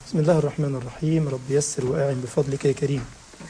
بسم الله الرحمن الرحيم رب يسر وأعن بفضلك يا كريم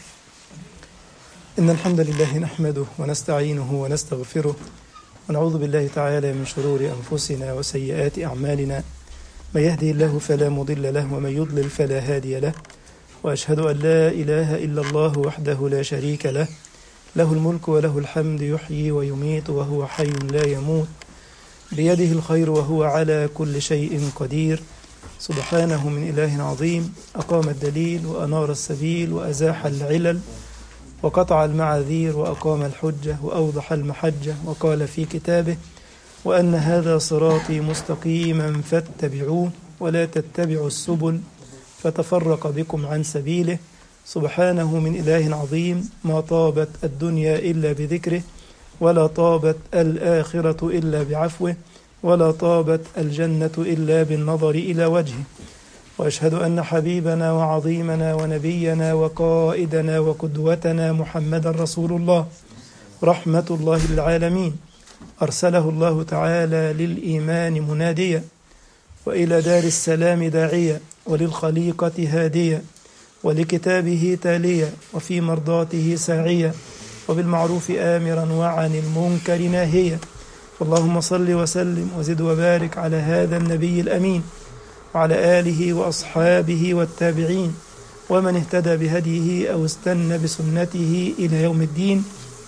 إن الحمد لله نحمده ونستعينه ونستغفره ونعوذ بالله تعالى من شرور أنفسنا وسيئات أعمالنا من يهدي الله فلا مضل له ومن يضلل فلا هادي له وأشهد أن لا إله إلا الله وحده لا شريك له له الملك وله الحمد يحيي ويميت وهو حي لا يموت بيده الخير وهو على كل شيء قدير سبحانه من إله عظيم أقام الدليل وأنار السبيل وأزاح العلل وقطع المعاذير وأقام الحجة وأوضح المحجة وقال في كتابه وأن هذا صراطي مستقيما فاتبعوه ولا تتبعوا السبل فتفرق بكم عن سبيله سبحانه من إله عظيم ما طابت الدنيا إلا بذكره ولا طابت الآخرة إلا بعفوه ولا طابت الجنة إلا بالنظر إلى وجهه وأشهد أن حبيبنا وعظيمنا ونبينا وقائدنا وقدوتنا محمدا رسول الله رحمة الله للعالمين أرسله الله تعالى للإيمان مناديا وإلى دار السلام داعيا وللخليقة هاديا ولكتابه تاليا وفي مرضاته ساعيا وبالمعروف آمرا وعن المنكر ناهيا اللهم صل وسلم وزد وبارك على هذا النبي الأمين وعلى آله وأصحابه والتابعين ومن اهتدى بهديه أو استنى بسنته إلى يوم الدين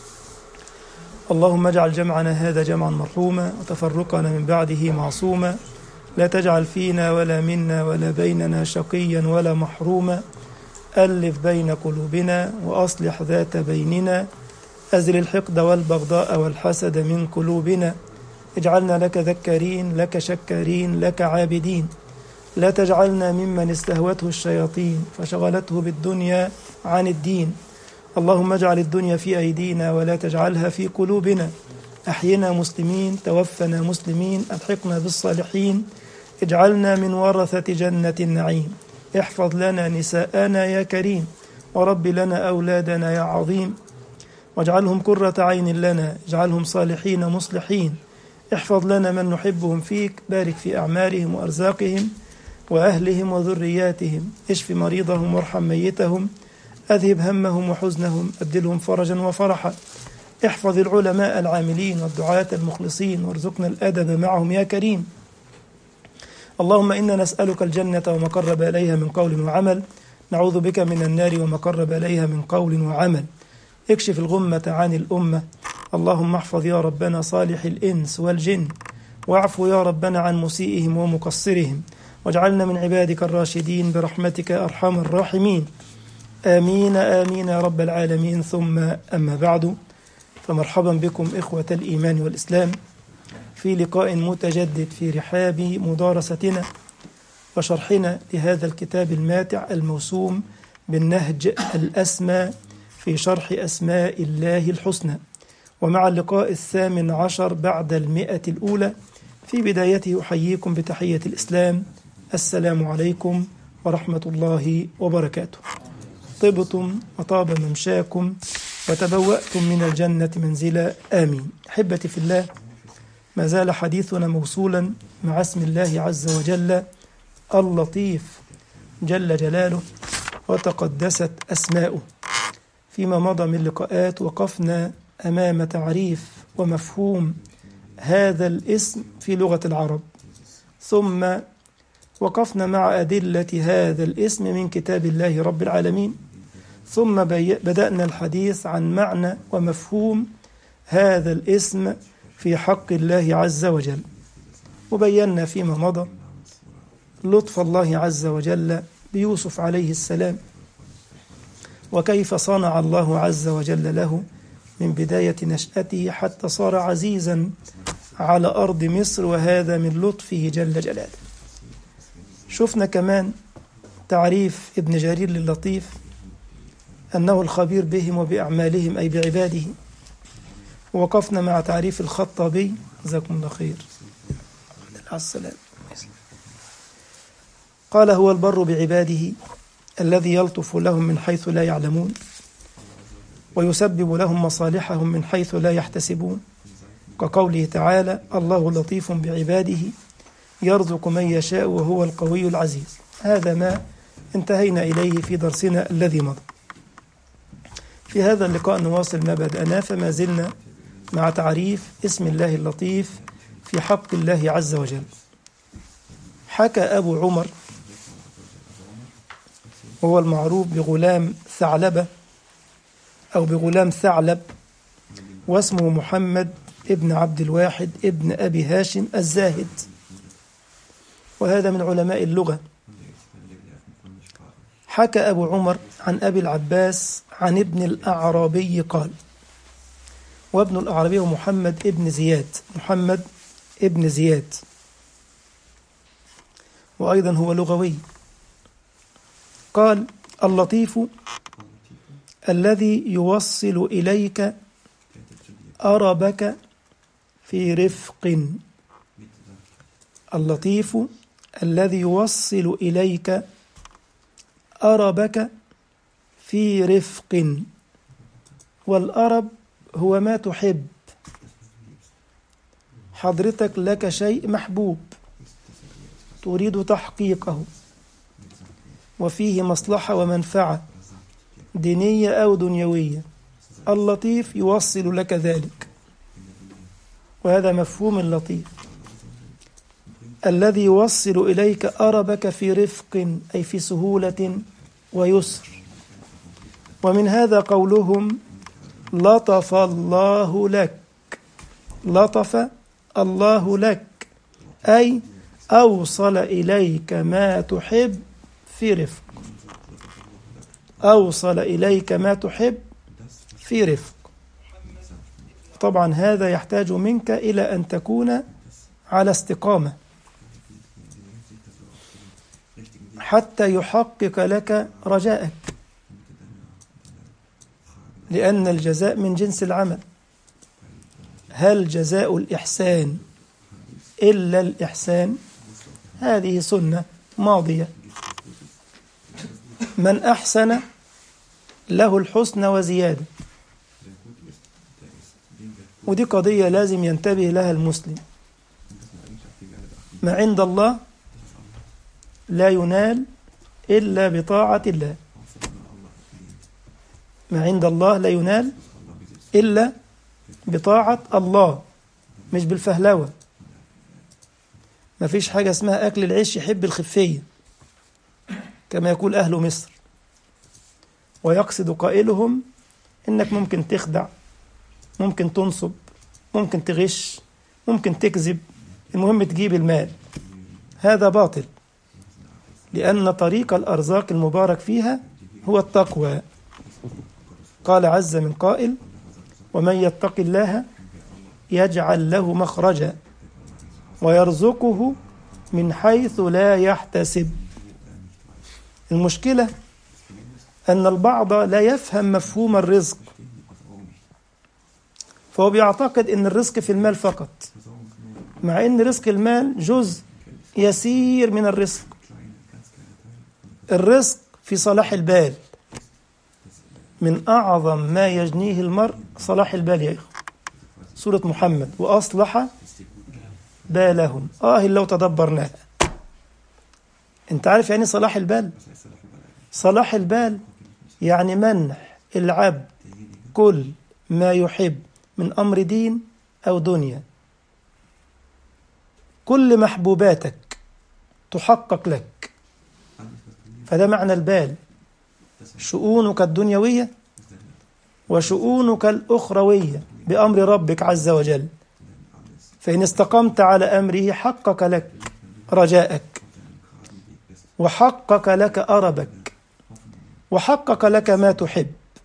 اللهم اجعل جمعنا هذا جمعا مرحوما وتفرقنا من بعده معصوما لا تجعل فينا ولا منا ولا بيننا شقيا ولا محروما ألف بين قلوبنا وأصلح ذات بيننا أزل الحقد والبغضاء والحسد من قلوبنا اجعلنا لك ذكارين لك شكارين لك عابدين لا تجعلنا ممن استهوته الشياطين فشغلته بالدنيا عن الدين اللهم اجعل الدنيا في أيدينا ولا تجعلها في قلوبنا أحينا مسلمين توفنا مسلمين ألحقنا بالصالحين اجعلنا من ورثة جنة النعيم احفظ لنا نساءنا يا كريم ورب لنا أولادنا يا عظيم واجعلهم قرة عين لنا اجعلهم صالحين مصلحين احفظ لنا من نحبهم فيك بارك في أعمارهم وأرزاقهم وأهلهم وذرياتهم اشف مريضهم وارحم ميتهم أذهب همهم وحزنهم أبدلهم فرجا وفرحا احفظ العلماء العاملين والدعاة المخلصين وارزقنا الأدب معهم يا كريم اللهم إنا نسألك الجنة وما قرب إليها من قول وعمل نعوذ بك من النار وما قرب إليها من قول وعمل اكشف الغمة عن الأمة اللهم احفظ يا ربنا صالح الإنس والجن واعفو يا ربنا عن مسيئهم ومقصرهم واجعلنا من عبادك الراشدين برحمتك أرحم الراحمين آمين آمين يا رب العالمين ثم أما بعد فمرحبا بكم إخوة الإيمان والإسلام في لقاء متجدد في رحاب مدارستنا وشرحنا لهذا الكتاب الماتع الموسوم بالنهج الأسمى في شرح أسماء الله الحسنى ومع اللقاء الثامن عشر بعد المئة الأولى في بدايته أحييكم بتحية الإسلام السلام عليكم ورحمة الله وبركاته طبتم وطاب ممشاكم وتبوأتم من الجنة منزلا آمين أحبتي في الله ما زال حديثنا موصولا مع اسم الله عز وجل اللطيف جل جلاله وتقدست أسماؤه فيما مضى من لقاءات وقفنا أمام تعريف ومفهوم هذا الاسم في لغة العرب ثم وقفنا مع أدلة هذا الاسم من كتاب الله رب العالمين ثم بدأنا الحديث عن معنى ومفهوم هذا الاسم في حق الله عز وجل وبينا فيما مضى لطف الله عز وجل بيوسف عليه السلام وكيف صنع الله عز وجل له من بداية نشأته حتى صار عزيزا على أرض مصر وهذا من لطفه جل جلاله شفنا كمان تعريف ابن جرير للطيف أنه الخبير بهم وبأعمالهم أي بعباده ووقفنا مع تعريف الخطابي جزاكم الله خير السلام قال هو البر بعباده الذي يلطف لهم من حيث لا يعلمون ويسبب لهم مصالحهم من حيث لا يحتسبون كقوله تعالى الله لطيف بعباده يرزق من يشاء وهو القوي العزيز هذا ما انتهينا إليه في درسنا الذي مضى في هذا اللقاء نواصل ما بدأناه فما زلنا مع تعريف اسم الله اللطيف في حق الله عز وجل حكى أبو عمر هو المعروف بغلام ثعلبة أو بغلام ثعلب واسمه محمد ابن عبد الواحد ابن أبي هاشم الزاهد وهذا من علماء اللغة حكى أبو عمر عن أبي العباس عن ابن الأعرابي قال وابن الأعرابي هو محمد ابن زياد محمد ابن زياد وأيضا هو لغوي قال اللطيف الذي يوصل إليك أربك في رفق اللطيف الذي يوصل إليك أربك في رفق والأرب هو ما تحب حضرتك لك شيء محبوب تريد تحقيقه وفيه مصلحة ومنفعة دينية أو دنيوية اللطيف يوصل لك ذلك وهذا مفهوم اللطيف الذي يوصل إليك أربك في رفق أي في سهولة ويسر ومن هذا قولهم لطف الله لك لطف الله لك أي أوصل إليك ما تحب في رفق أوصل إليك ما تحب في رفق طبعا هذا يحتاج منك إلى أن تكون على استقامة حتى يحقق لك رجاءك لأن الجزاء من جنس العمل هل جزاء الإحسان إلا الإحسان هذه سنة ماضية من أحسن له الحسن وزيادة ودي قضية لازم ينتبه لها المسلم ما عند الله لا ينال إلا بطاعة الله ما عند الله لا ينال إلا بطاعة الله مش بالفهلوة ما فيش حاجة اسمها أكل العيش يحب الخفية كما يقول أهل مصر ويقصد قائلهم إنك ممكن تخدع ممكن تنصب ممكن تغش ممكن تكذب المهم تجيب المال هذا باطل لأن طريق الأرزاق المبارك فيها هو التقوى قال عز من قائل ومن يتق الله يجعل له مخرجا ويرزقه من حيث لا يحتسب المشكلة أن البعض لا يفهم مفهوم الرزق فهو بيعتقد أن الرزق في المال فقط مع أن رزق المال جزء يسير من الرزق الرزق في صلاح البال من أعظم ما يجنيه المرء صلاح البال يا إخوة سورة محمد وأصلح بالهم آه لو تدبرناها أنت عارف يعني صلاح البال صلاح البال يعني منح العبد كل ما يحب من أمر دين أو دنيا كل محبوباتك تحقق لك فده معنى البال شؤونك الدنيوية وشؤونك الأخروية بأمر ربك عز وجل فإن استقمت على أمره حقق لك رجاءك وحقق لك أربك وحقق لك ما تحب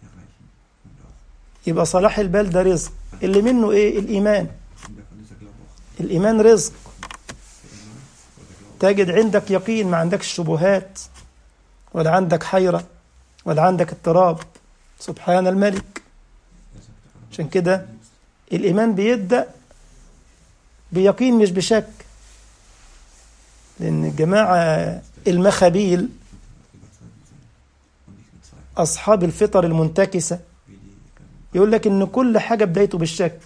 يبقى صلاح البال ده رزق اللي منه إيه الإيمان الإيمان رزق تجد عندك يقين ما عندكش شبهات ولا عندك حيرة ولا عندك اضطراب سبحان الملك عشان كده الإيمان بيبدأ بيقين مش بشك لأن الجماعة المخابيل أصحاب الفطر المنتكسة يقول لك إن كل حاجة بدايته بالشك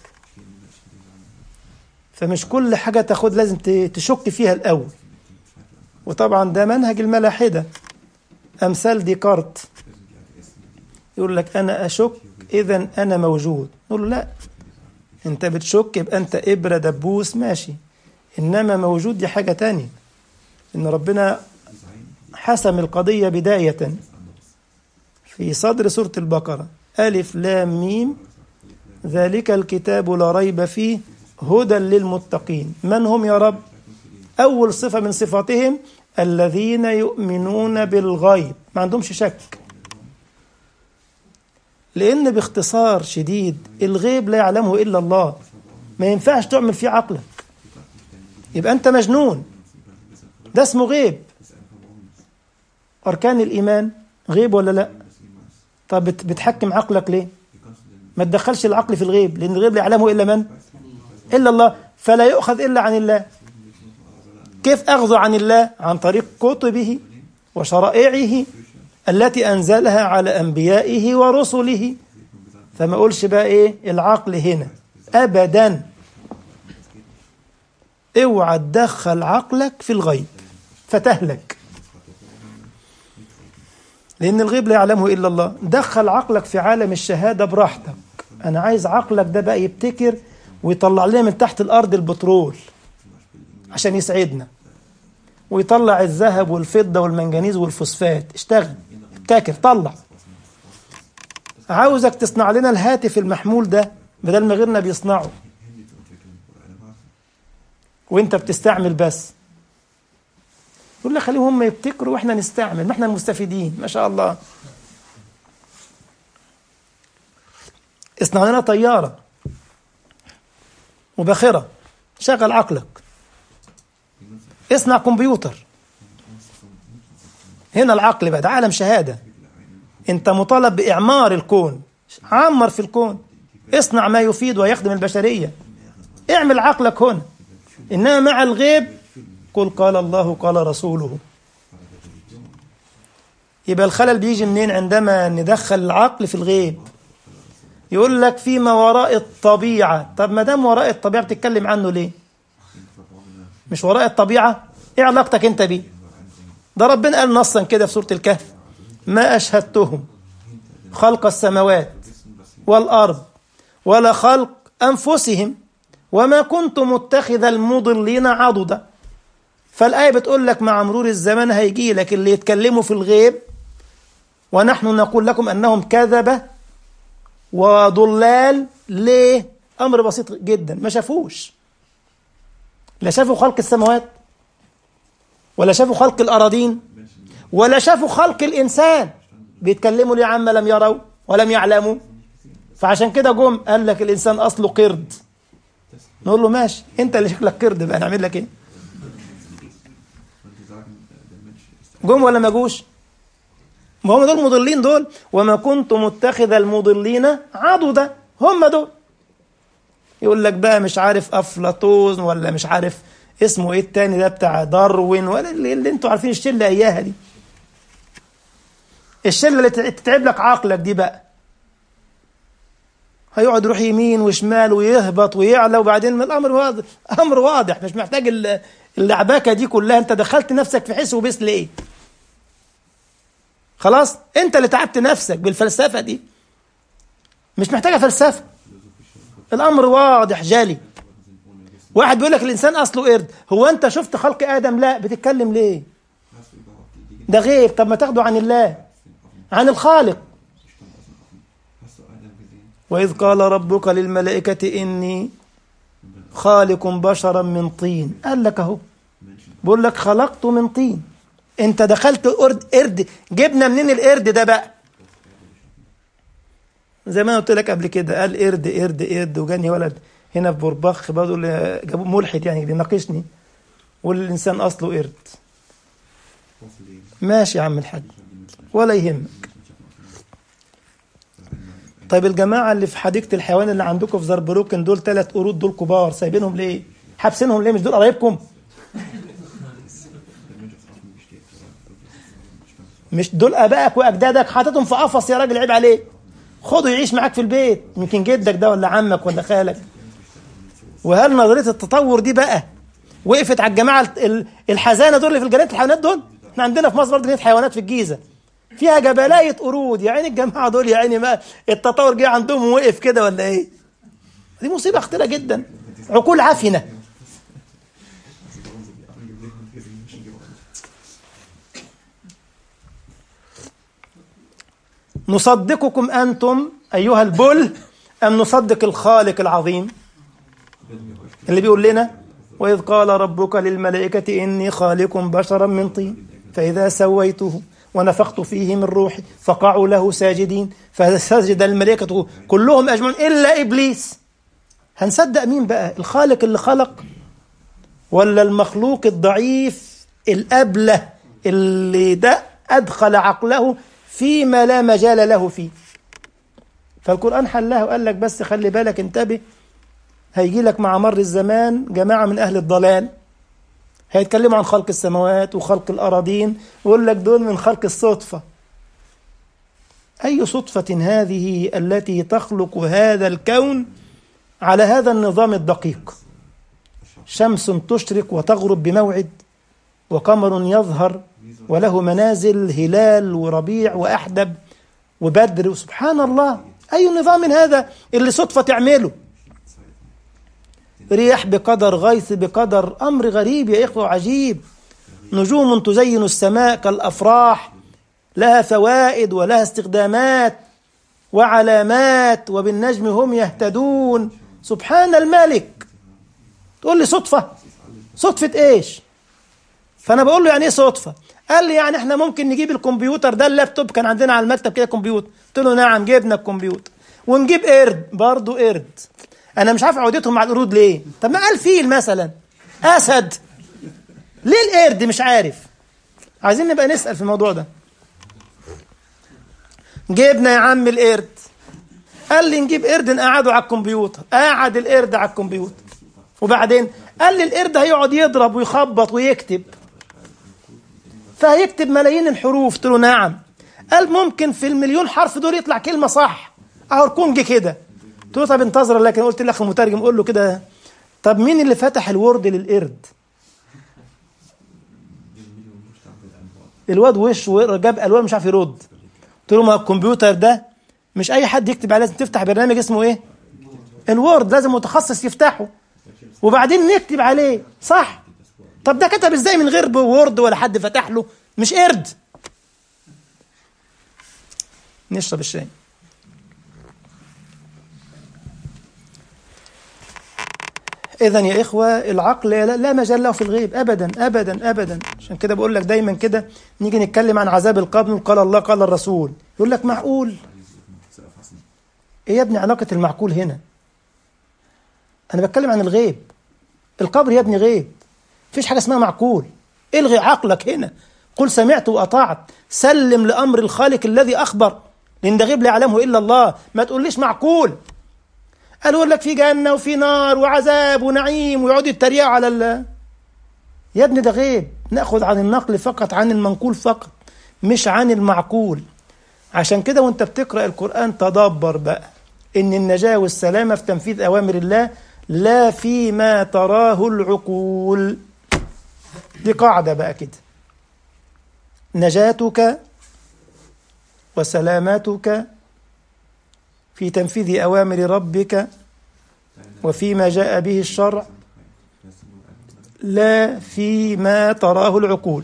فمش كل حاجة تاخد لازم تشك فيها الأول وطبعا ده منهج الملاحدة أمثال ديكارت يقول لك أنا أشك إذا أنا موجود نقول له لا أنت بتشك يبقى أنت إبرة دبوس ماشي إنما موجود دي حاجة تانية إن ربنا حسم القضية بداية في صدر سورة البقرة ألف لام ميم ذلك الكتاب لا ريب فيه هدى للمتقين من هم يا رب أول صفة من صفاتهم الذين يؤمنون بالغيب ما عندهمش شك لأن باختصار شديد الغيب لا يعلمه إلا الله ما ينفعش تعمل فيه عقلك يبقى أنت مجنون ده اسمه غيب أركان الإيمان غيب ولا لا طب بتحكم عقلك ليه ما تدخلش العقل في الغيب لأن الغيب لا يعلمه إلا من إلا الله فلا يؤخذ إلا عن الله كيف أخذ عن الله عن طريق كتبه وشرائعه التي أنزلها على أنبيائه ورسله فما أقولش بقى إيه العقل هنا أبدا اوعى تدخل عقلك في الغيب فتهلك لأن الغيب لا يعلمه إلا الله دخل عقلك في عالم الشهادة براحتك أنا عايز عقلك ده بقى يبتكر ويطلع لنا من تحت الأرض البترول عشان يسعدنا ويطلع الذهب والفضة والمنجنيز والفوسفات اشتغل ابتكر طلع عاوزك تصنع لنا الهاتف المحمول ده بدل ما غيرنا بيصنعه وانت بتستعمل بس يقول لك خليهم هم يبتكروا واحنا نستعمل ما احنا المستفيدين ما شاء الله اصنع لنا طيارة وباخرة شغل عقلك اصنع كمبيوتر هنا العقل بقى ده عالم شهادة انت مطالب بإعمار الكون عمر في الكون اصنع ما يفيد ويخدم البشرية اعمل عقلك هنا إنما مع الغيب قل قال الله قال رسوله يبقى الخلل بيجي منين عندما ندخل العقل في الغيب يقول لك فيما وراء الطبيعة طب ما دام وراء الطبيعة بتتكلم عنه ليه مش وراء الطبيعة ايه علاقتك انت بيه ده ربنا قال نصا كده في سورة الكهف ما أشهدتهم خلق السماوات والأرض ولا خلق أنفسهم وما كنت متخذ المضلين عضدا فالآية بتقول لك مع مرور الزمان هيجي لك اللي يتكلموا في الغيب ونحن نقول لكم أنهم كذبة وضلال ليه أمر بسيط جدا ما شافوش لا شافوا خلق السماوات ولا شافوا خلق الأراضين ولا شافوا خلق الإنسان بيتكلموا ليه عما لم يروا ولم يعلموا فعشان كده جم قال لك الإنسان أصله قرد نقول له ماشي أنت اللي شكلك قرد بقى نعمل لك إيه جم ولا ما جوش ما هم دول مضلين دول وما كنت متخذ المضلين عضدا هم دول يقول لك بقى مش عارف افلاطون ولا مش عارف اسمه ايه التاني ده بتاع داروين ولا اللي, اللي انتوا عارفين الشله اياها دي الشله اللي تتعب لك عقلك دي بقى هيقعد يروح يمين وشمال ويهبط ويعلى وبعدين الامر واضح امر واضح مش محتاج اللعبكه دي كلها انت دخلت نفسك في حس وبس ليه خلاص انت اللي تعبت نفسك بالفلسفه دي مش محتاجه فلسفه الامر واضح جالي واحد بيقول لك الانسان اصله قرد هو انت شفت خلق ادم لا بتتكلم ليه ده غيب طب ما تاخده عن الله عن الخالق واذ قال ربك للملائكه اني خالق بشرا من طين قال لك اهو بقول لك خلقته من طين انت دخلت قرد قرد جبنا منين القرد ده بقى زي ما انا قلت لك قبل كده قال قرد قرد قرد وجاني ولد هنا في بوربخ برضه جابوه ملحد يعني بيناقشني والانسان اصله قرد ماشي يا عم الحاج ولا يهمك طيب الجماعة اللي في حديقة الحيوان اللي عندكم في زربروكن دول ثلاث قرود دول كبار سايبينهم ليه؟ حابسينهم ليه؟ مش دول قرايبكم؟ مش دول ابائك واجدادك حاططهم في قفص يا راجل عيب عليك خده يعيش معاك في البيت يمكن جدك ده ولا عمك ولا خالك وهل نظريه التطور دي بقى وقفت على الجماعه الحزانه دول اللي في الجنينه الحيوانات دول احنا عندنا في مصر برضه جنينه حيوانات في الجيزه فيها جبلايه قرود يا عيني الجماعه دول يا عيني ما التطور جه عندهم ووقف كده ولا ايه دي مصيبه خطيره جدا عقول عفنه نصدقكم انتم ايها البل ام نصدق الخالق العظيم اللي بيقول لنا واذ قال ربك للملائكه اني خالق بشرا من طين فاذا سويته ونفخت فيه من روحي فقعوا له ساجدين فسجد الملائكه كلهم اجمعون الا ابليس هنصدق مين بقى الخالق اللي خلق ولا المخلوق الضعيف الابله اللي ده ادخل عقله فيما لا مجال له فيه فالقرآن حلها وقال لك بس خلي بالك انتبه هيجي لك مع مر الزمان جماعة من أهل الضلال هيتكلموا عن خلق السماوات وخلق الأراضين ويقول لك دول من خلق الصدفة أي صدفة هذه التي تخلق هذا الكون على هذا النظام الدقيق شمس تشرق وتغرب بموعد وقمر يظهر وله منازل هلال وربيع وأحدب وبدر سبحان الله أي نظام هذا اللي صدفة تعمله رياح بقدر غيث بقدر أمر غريب يا إخوة عجيب نجوم تزين السماء كالأفراح لها فوائد ولها استخدامات وعلامات وبالنجم هم يهتدون سبحان الملك تقول لي صدفة صدفة إيش فأنا بقول له يعني إيه صدفة قال لي يعني احنا ممكن نجيب الكمبيوتر ده اللابتوب كان عندنا على المكتب كده كمبيوتر قلت له نعم جبنا الكمبيوتر ونجيب قرد برضه قرد انا مش عارف عودتهم مع القرود ليه طب ما قال فيل مثلا اسد ليه القرد مش عارف عايزين نبقى نسال في الموضوع ده جبنا يا عم القرد قال لي نجيب قرد نقعده على الكمبيوتر قعد القرد على الكمبيوتر وبعدين قال لي القرد هيقعد يضرب ويخبط ويكتب فهيكتب ملايين الحروف قلت له نعم قال ممكن في المليون حرف دول يطلع كلمه صح اهو الكونج كده قلت له طب انتظر لكن قلت لك المترجم قول له كده طب مين اللي فتح الورد للقرد الواد وش جاب الوان مش عارف يرد قلت له ما الكمبيوتر ده مش اي حد يكتب عليه لازم تفتح برنامج اسمه ايه الوورد لازم متخصص يفتحه وبعدين نكتب عليه صح طب ده كتب ازاي من غير وورد ولا حد فتح له مش قرد نشرب الشاي إذا يا إخوة العقل لا, لا مجال له في الغيب أبدا أبدا أبدا عشان كده بقول لك دايما كده نيجي نتكلم عن عذاب القبر قال الله قال الرسول يقول لك معقول إيه يا ابني علاقة المعقول هنا أنا بتكلم عن الغيب القبر يا ابني غيب مفيش حاجة اسمها معقول الغي عقلك هنا قل سمعت وأطعت سلم لأمر الخالق الذي أخبر لأن ده غيب لا يعلمه إلا الله ما تقوليش معقول قالوا لك في جنة وفي نار وعذاب ونعيم ويقعدوا يتريقوا على ال يا ابني ده غيب ناخذ عن النقل فقط عن المنقول فقط مش عن المعقول عشان كده وانت بتقرأ القرآن تدبر بقى ان النجاة والسلامة في تنفيذ أوامر الله لا فيما تراه العقول دي قاعدة بقى كده نجاتك وسلامتك في تنفيذ أوامر ربك وفيما جاء به الشرع لا فيما تراه العقول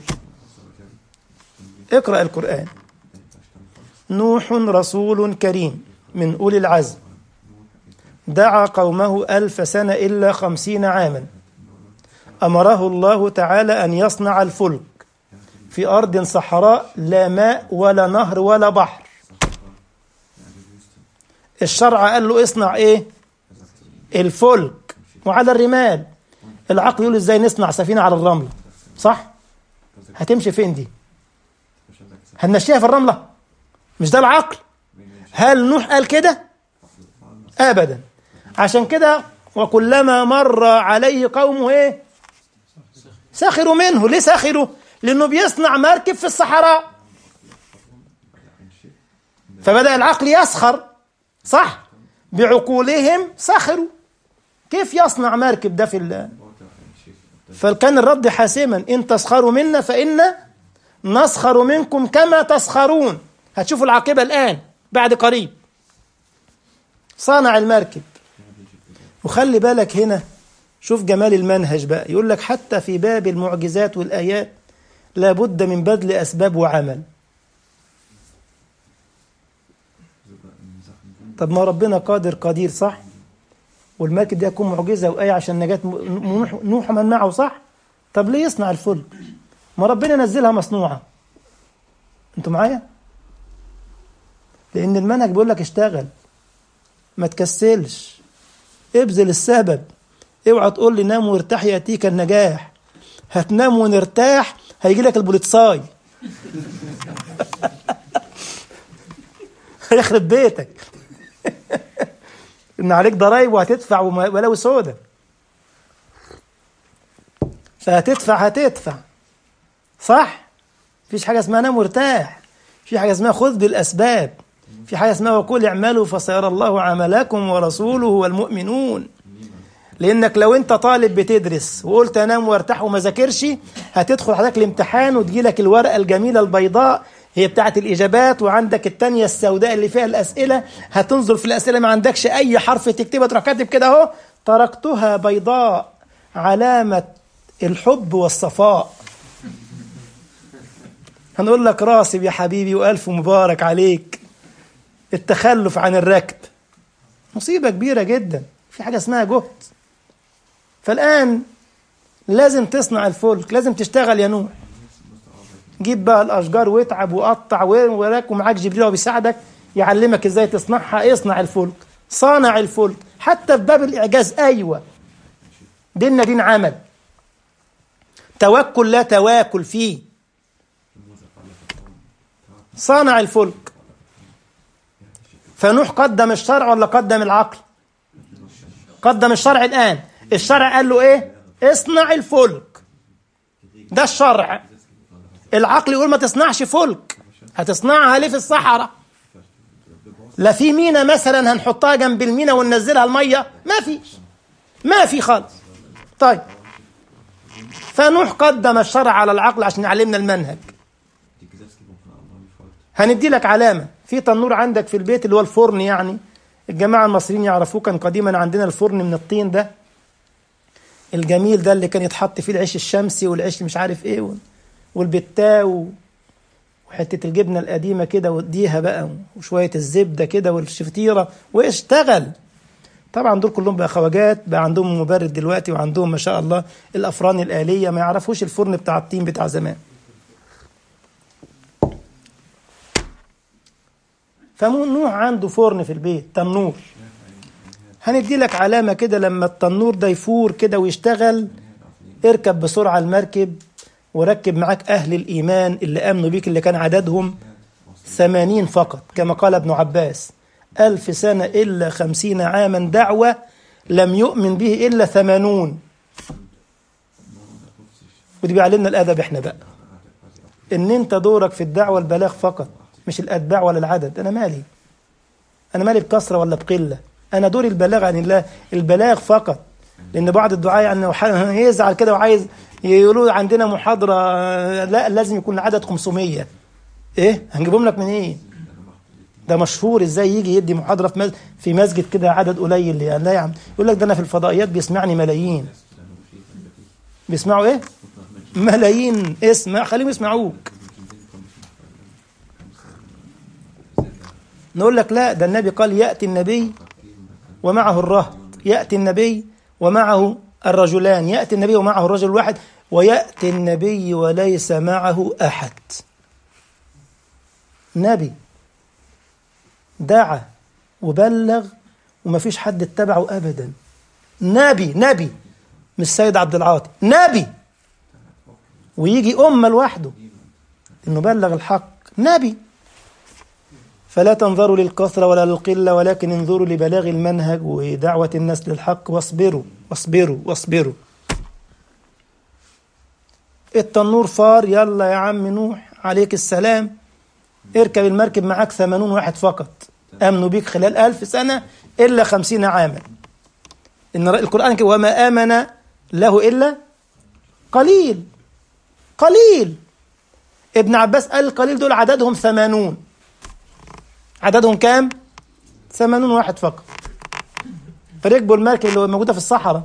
اقرأ القرآن نوح رسول كريم من أولي العزم دعا قومه ألف سنة إلا خمسين عاما أمره الله تعالى أن يصنع الفلك في أرض صحراء لا ماء ولا نهر ولا بحر الشرع قال له اصنع ايه الفلك وعلى الرمال العقل يقول ازاي نصنع سفينة على الرملة صح هتمشي فين دي هنمشيها في الرملة مش ده العقل هل نوح قال كده ابدا عشان كده وكلما مر عليه قومه ايه سخروا منه ليه سخروا لانه بيصنع مركب في الصحراء فبدأ العقل يسخر صح بعقولهم سخروا كيف يصنع مركب ده في الله فكان الرد حاسما إن تسخروا منا فإن نسخر منكم كما تسخرون هتشوفوا العاقبة الآن بعد قريب صانع المركب وخلي بالك هنا شوف جمال المنهج بقى يقول لك حتى في باب المعجزات والآيات لابد من بذل أسباب وعمل طب ما ربنا قادر قدير صح والمركب دي هتكون معجزة وآية عشان نجاة نوح نوح من معه صح طب ليه يصنع الفلك ما ربنا نزلها مصنوعة انتوا معايا لأن المنهج بيقول لك اشتغل ما تكسلش ابذل السبب اوعى تقول لي نام وارتاح ياتيك النجاح هتنام ونرتاح هيجي لك البوليتساي هيخرب بيتك ان عليك ضرايب وهتدفع وبلاوي سودة فهتدفع هتدفع صح مفيش حاجه اسمها نام وارتاح في حاجه اسمها خذ بالاسباب في حاجه اسمها وقل اعملوا فسيرى الله عملكم ورسوله والمؤمنون لانك لو انت طالب بتدرس وقلت انام وارتاح وما ذاكرش هتدخل حضرتك الامتحان وتجي لك الورقه الجميله البيضاء هي بتاعه الاجابات وعندك الثانيه السوداء اللي فيها الاسئله هتنظر في الاسئله ما عندكش اي حرف تكتبه تروح كاتب كده اهو تركتها بيضاء علامه الحب والصفاء هنقول لك راسب يا حبيبي والف مبارك عليك التخلف عن الركب مصيبه كبيره جدا في حاجه اسمها جهد فالآن لازم تصنع الفلك لازم تشتغل يا نوح جيب بقى الأشجار واتعب وقطع وراك ومعاك جبريل وبيساعدك يعلمك ازاي تصنعها اصنع الفلك صانع الفلك حتى في باب الإعجاز أيوة ديننا دين عمل توكل لا تواكل فيه صانع الفلك فنوح قدم الشرع ولا قدم العقل قدم الشرع الآن الشرع قال له ايه اصنع الفلك ده الشرع العقل يقول ما تصنعش فلك هتصنعها ليه في الصحراء لا في مينا مثلا هنحطها جنب المينا وننزلها الميه ما فيش ما في خالص طيب فنوح قدم الشرع على العقل عشان يعلمنا المنهج هندي لك علامه في تنور عندك في البيت اللي هو الفرن يعني الجماعه المصريين يعرفوه كان قديما عندنا الفرن من الطين ده الجميل ده اللي كان يتحط فيه العيش الشمسي والعيش مش عارف ايه والبتاو وحته الجبنه القديمه كده واديها بقى وشويه الزبده كده والشفطيره واشتغل طبعا دول كلهم بقى خواجات بقى عندهم مبرد دلوقتي وعندهم ما شاء الله الافران الاليه ما يعرفوش الفرن بتاع الطين بتاع زمان فنوح عنده فرن في البيت تنور هندي لك علامة كده لما التنور ده يفور كده ويشتغل اركب بسرعة المركب وركب معاك أهل الإيمان اللي آمنوا بيك اللي كان عددهم ثمانين فقط كما قال ابن عباس ألف سنة إلا خمسين عاما دعوة لم يؤمن به إلا ثمانون ودي بيعلمنا الأدب إحنا بقى إن أنت دورك في الدعوة البلاغ فقط مش الأتباع ولا العدد أنا مالي أنا مالي بكثرة ولا بقلة أنا دوري البلاغ عن الله البلاغ فقط لأن بعض الدعاء يعني يزعل كده وعايز يقولوا عندنا محاضرة لا لازم يكون العدد 500 إيه هنجيبهم لك من إيه ده مشهور ازاي يجي يدي محاضره في في مسجد كده عدد قليل يعني لا يا عم يقول لك ده انا في الفضائيات بيسمعني ملايين بيسمعوا ايه ملايين اسمع خليهم يسمعوك نقول لك لا ده النبي قال ياتي النبي ومعه الرهط ياتي النبي ومعه الرجلان ياتي النبي ومعه الرجل الواحد وياتي النبي وليس معه احد نبي دعا وبلغ وما فيش حد اتبعه ابدا نبي نبي مش سيد عبد العاطي نبي ويجي امه لوحده انه بلغ الحق نبي فلا تنظروا للكثرة ولا للقلة ولكن انظروا لبلاغ المنهج ودعوة الناس للحق واصبروا واصبروا واصبروا التنور فار يلا يا عم نوح عليك السلام اركب المركب معاك ثمانون واحد فقط آمنوا بيك خلال ألف سنة إلا خمسين عاما إن القرآن كده وما آمن له إلا قليل قليل ابن عباس قال القليل دول عددهم ثمانون عددهم كام؟ ثمانون واحد فقط فركبوا المركب اللي موجودة في الصحراء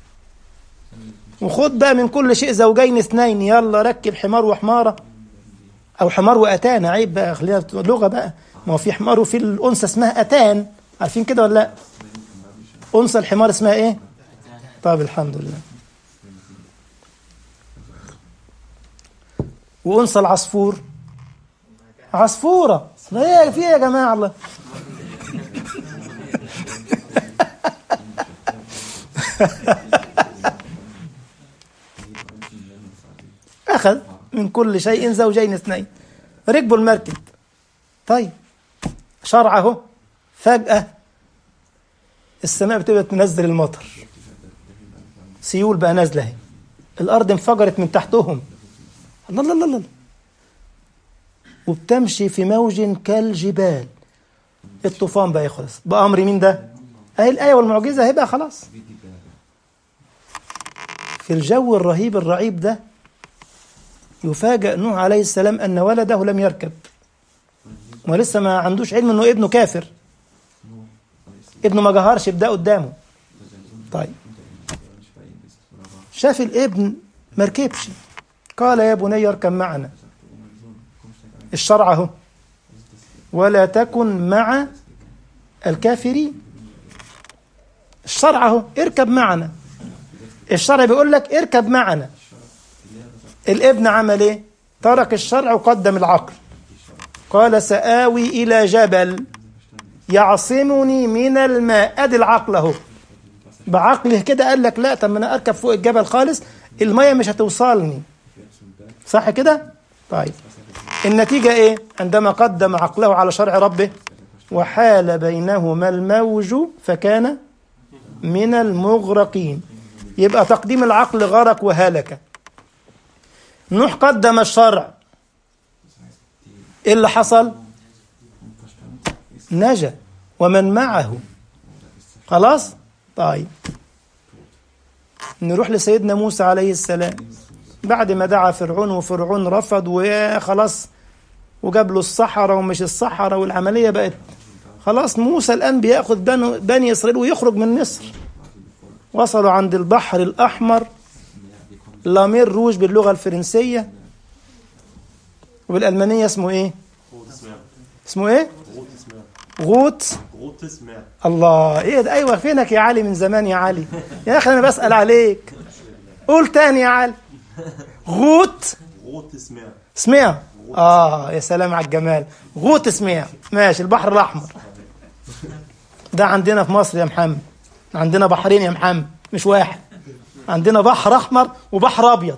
وخد بقى من كل شيء زوجين اثنين يلا ركب حمار وحمارة أو حمار وأتان عيب بقى خلينا لغة بقى ما هو في حمار وفي الأنثى اسمها أتان عارفين كده ولا لأ؟ أنثى الحمار اسمها إيه؟ طيب الحمد لله وأنثى العصفور عصفورة ايه في يا جماعة الله أخذ من كل شيء زوجين اثنين ركبوا المركب طيب شرعه فجأة السماء بتبقى تنزل المطر سيول بقى نازلة اهي الأرض انفجرت من تحتهم الله الله الله الله وبتمشي في موج كالجبال الطوفان بقى يخلص بأمر مين ده؟ أهي الآية والمعجزة هيبقى خلاص في الجو الرهيب الرعيب ده يفاجأ نوح عليه السلام أن ولده لم يركب ولسه ما عندوش علم أنه ابنه كافر ابنه ما جهرش بده قدامه طيب شاف الابن مركبش قال يا بني اركب معنا الشرع اهو ولا تكن مع الكافرين الشرع اهو اركب معنا الشرع بيقول لك اركب معنا الابن عمل ايه ترك الشرع وقدم العقل قال سآوي إلى جبل يعصمني من الماء ادي العقل اهو بعقله كده قال لك لا طب ما انا اركب فوق الجبل خالص الميه مش هتوصلني صح كده طيب النتيجه ايه عندما قدم عقله على شرع ربه وحال بينهما الموج فكان من المغرقين يبقى تقديم العقل غرق وهلك نوح قدم الشرع ايه اللي حصل نجا ومن معه خلاص طيب نروح لسيدنا موسى عليه السلام بعد ما دعا فرعون وفرعون رفض وخلاص وجاب له الصحراء ومش الصحراء والعمليه بقت خلاص موسى الان بياخذ بني اسرائيل ويخرج من مصر وصلوا عند البحر الاحمر لامير روج باللغه الفرنسيه وبالالمانيه اسمه ايه؟ اسمه ايه؟ غوت Rotes Meer. الله ايه ده ايوه فينك يا علي من زمان يا علي يا اخي انا بسال عليك قول تاني يا علي غوت Rotes Meer. سمع اه يا سلام على الجمال غوت سمع ماشي البحر الاحمر ده عندنا في مصر يا محمد عندنا بحرين يا محمد مش واحد عندنا بحر احمر وبحر ابيض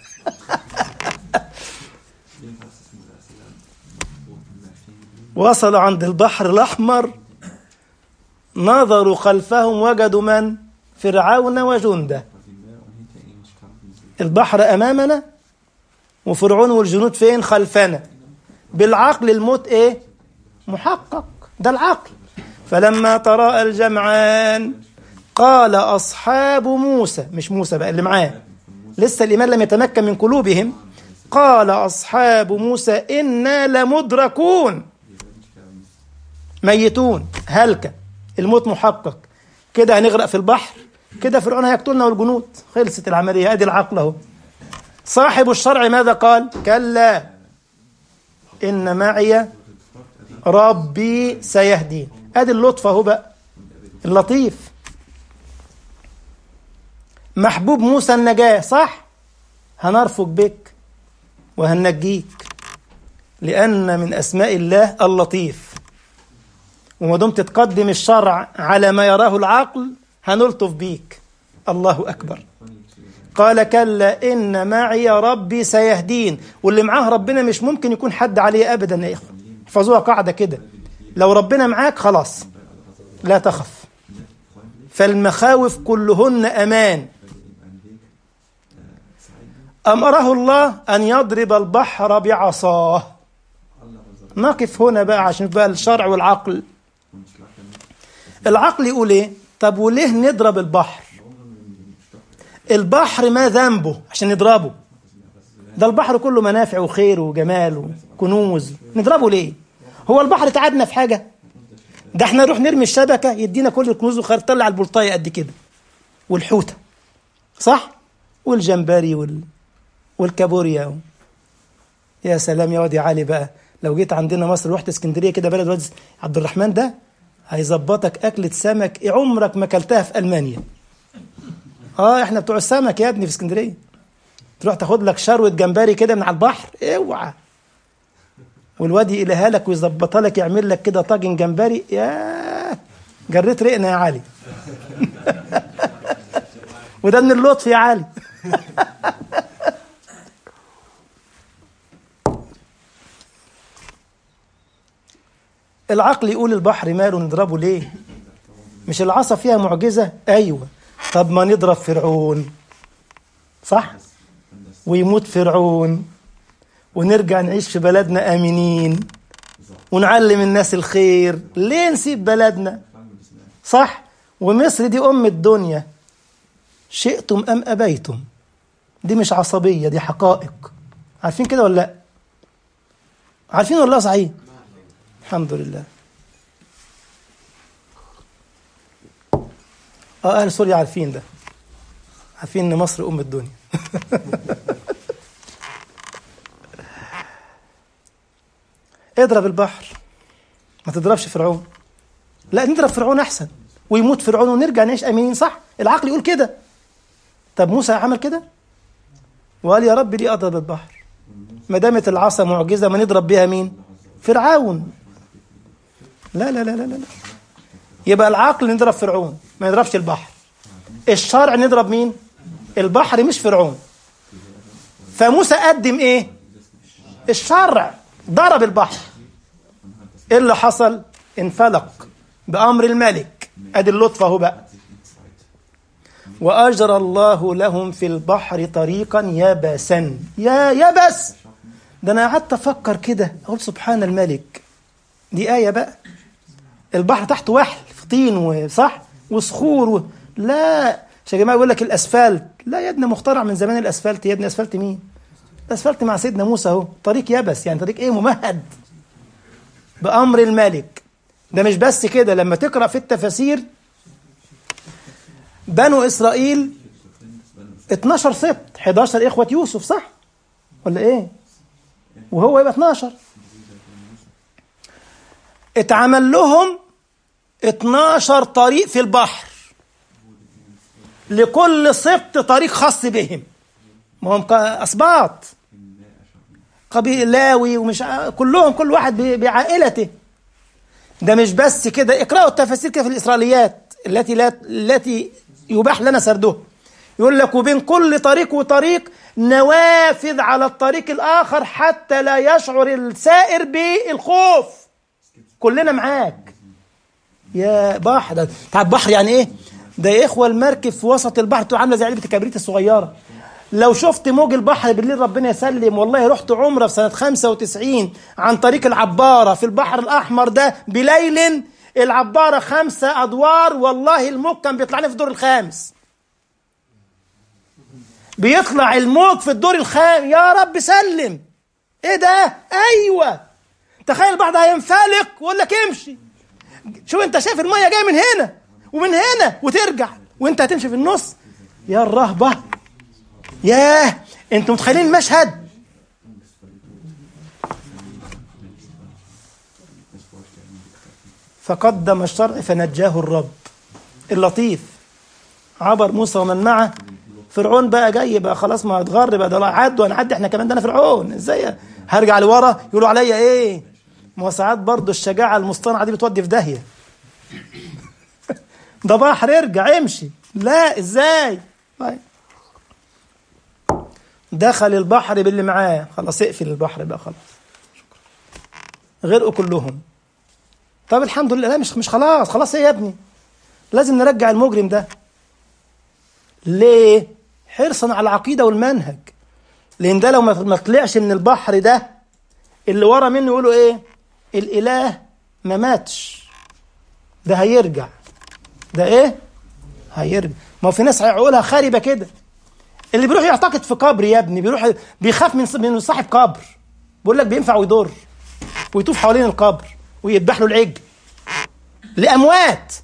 وصلوا عند البحر الاحمر نظروا خلفهم وجدوا من فرعون وجنده البحر امامنا وفرعون والجنود فين خلفنا بالعقل الموت ايه محقق ده العقل فلما تراءى الجمعان قال اصحاب موسى مش موسى بقى اللي معاه لسه الايمان لم يتمكن من قلوبهم قال اصحاب موسى انا لمدركون ميتون هلكه الموت محقق كده هنغرق في البحر كده فرعون هيقتلنا والجنود خلصت العمليه ادي العقل اهو صاحب الشرع ماذا قال كلا ان معي ربي سيهدين ادي اللطف اهو بقى اللطيف محبوب موسى النجاة صح هنرفق بك وهنجيك لأن من أسماء الله اللطيف وما دمت تقدم الشرع على ما يراه العقل هنلطف بيك الله أكبر قال كلا إن معي ربي سيهدين واللي معاه ربنا مش ممكن يكون حد عليه أبدا يا إخوة احفظوها قاعدة كده لو ربنا معاك خلاص لا تخف فالمخاوف كلهن أمان أمره الله أن يضرب البحر بعصاه نقف هنا بقى عشان بقى الشرع والعقل العقل يقول ايه طب وليه نضرب البحر البحر ما ذنبه عشان نضربه ده البحر كله منافع وخير وجمال وكنوز نضربه ليه هو البحر تعبنا في حاجه ده احنا نروح نرمي الشبكه يدينا كل الكنوز والخير طلع البلطايه قد كده والحوته صح والجمبري وال... والكابوريا و... يا سلام يا واد يا علي بقى لو جيت عندنا مصر رحت اسكندريه كده بلد واد عبد الرحمن ده هيظبطك اكله سمك عمرك ما اكلتها في المانيا اه احنا بتوع السمك يا ابني في اسكندريه تروح تاخد لك شروه جمبري كده من على البحر اوعى والواد يقلها لك ويظبطها لك يعمل لك كده طاجن جمبري يا جريت رقنا يا علي وده من اللطف يا علي العقل يقول البحر ماله نضربه ليه مش العصا فيها معجزة أيوة طب ما نضرب فرعون صح ويموت فرعون ونرجع نعيش في بلدنا آمنين ونعلم الناس الخير ليه نسيب بلدنا صح ومصر دي أم الدنيا شئتم أم أبيتم دي مش عصبية دي حقائق عارفين كده ولا لا عارفين ولا لا صحيح الحمد لله اه اهل سوريا عارفين ده عارفين ان مصر ام الدنيا اضرب البحر ما تضربش فرعون لا نضرب فرعون احسن ويموت فرعون ونرجع نعيش امنين صح العقل يقول كده طب موسى عمل كده وقال يا رب ليه اضرب البحر ما دامت العصا معجزه ما نضرب بيها مين فرعون لا لا لا لا لا يبقى العقل نضرب فرعون ما نضربش البحر الشرع نضرب مين البحر مش فرعون فموسى قدم ايه الشرع ضرب البحر ايه اللي حصل انفلق بامر الملك ادي اللطف اهو بقى واجرى الله لهم في البحر طريقا يبسا يا يبس ده انا قعدت افكر كده اقول سبحان الملك دي ايه بقى البحر تحته وحل في طين وصح وصخور و... لا يا جماعه يقول لك الاسفلت لا يا ابني مخترع من زمان الاسفلت يا ابني اسفلت مين الاسفلت مع سيدنا موسى اهو طريق يبس يعني طريق ايه ممهد بامر الملك ده مش بس كده لما تقرا في التفاسير بنو اسرائيل 12 سبط 11 اخوه يوسف صح ولا ايه وهو يبقى 12 اتعمل لهم 12 طريق في البحر لكل سبط طريق خاص بهم ما هم اسباط قبيل لاوي ومش كلهم كل واحد بعائلته ده مش بس كده اقرأوا التفاسير كده في الإسرائيليات التي لا التي يباح لنا سردها يقول لك وبين كل طريق وطريق نوافذ على الطريق الآخر حتى لا يشعر السائر بالخوف كلنا معاك يا بحر ده تعب بحر يعني ايه ده يا اخوه المركب في وسط البحر تبقى عامله زي علبه الكبريت الصغيره لو شفت موج البحر بالليل ربنا يسلم والله رحت عمره في سنه 95 عن طريق العباره في البحر الاحمر ده بليل العباره خمسه ادوار والله الموج كان بيطلع لي في الدور الخامس بيطلع الموج في الدور الخامس يا رب سلم ايه ده ايوه تخيل البحر ده هينفلق ويقول لك امشي شوف انت شايف الميه جايه من هنا ومن هنا وترجع وانت هتمشي في النص يا الرهبه ياه انتوا متخيلين المشهد فقدم الشرع فنجاه الرب اللطيف عبر موسى ومن معه فرعون بقى جاي بقى خلاص ما هتغر بقى ده عدوا هنعدي احنا كمان ده انا فرعون ازاي هرجع لورا يقولوا عليا ايه ما ساعات برضه الشجاعه المصطنعه دي بتودي في داهيه ده بحر ارجع امشي لا ازاي طيب دخل البحر باللي معاه خلاص اقفل البحر بقى خلاص غرقوا كلهم طب الحمد لله لا مش مش خلاص خلاص ايه يا ابني لازم نرجع المجرم ده ليه حرصا على العقيده والمنهج لان ده لو ما طلعش من البحر ده اللي ورا منه يقولوا ايه الاله ما ماتش ده هيرجع ده ايه هيرجع ما هو في ناس عقولها خاربه كده اللي بيروح يعتقد في قبر يا ابني بيروح بيخاف من من صاحب قبر بيقول لك بينفع ويضر ويطوف حوالين القبر ويذبح له العجل لأموات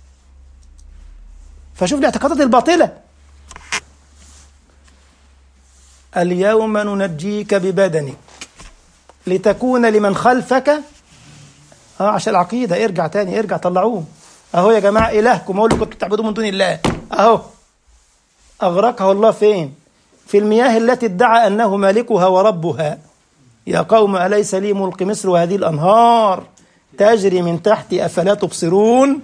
فشوف الاعتقادات الباطلة اليوم ننجيك ببدنك لتكون لمن خلفك اه عشان العقيدة ارجع تاني ارجع طلعوه اهو يا جماعة إلهكم هو اللي كنتوا بتعبدوه من دون الله اهو أغرقه الله فين في المياه التي ادعى أنه مالكها وربها يا قوم أليس لي ملك مصر وهذه الأنهار تجري من تحتي أفلا تبصرون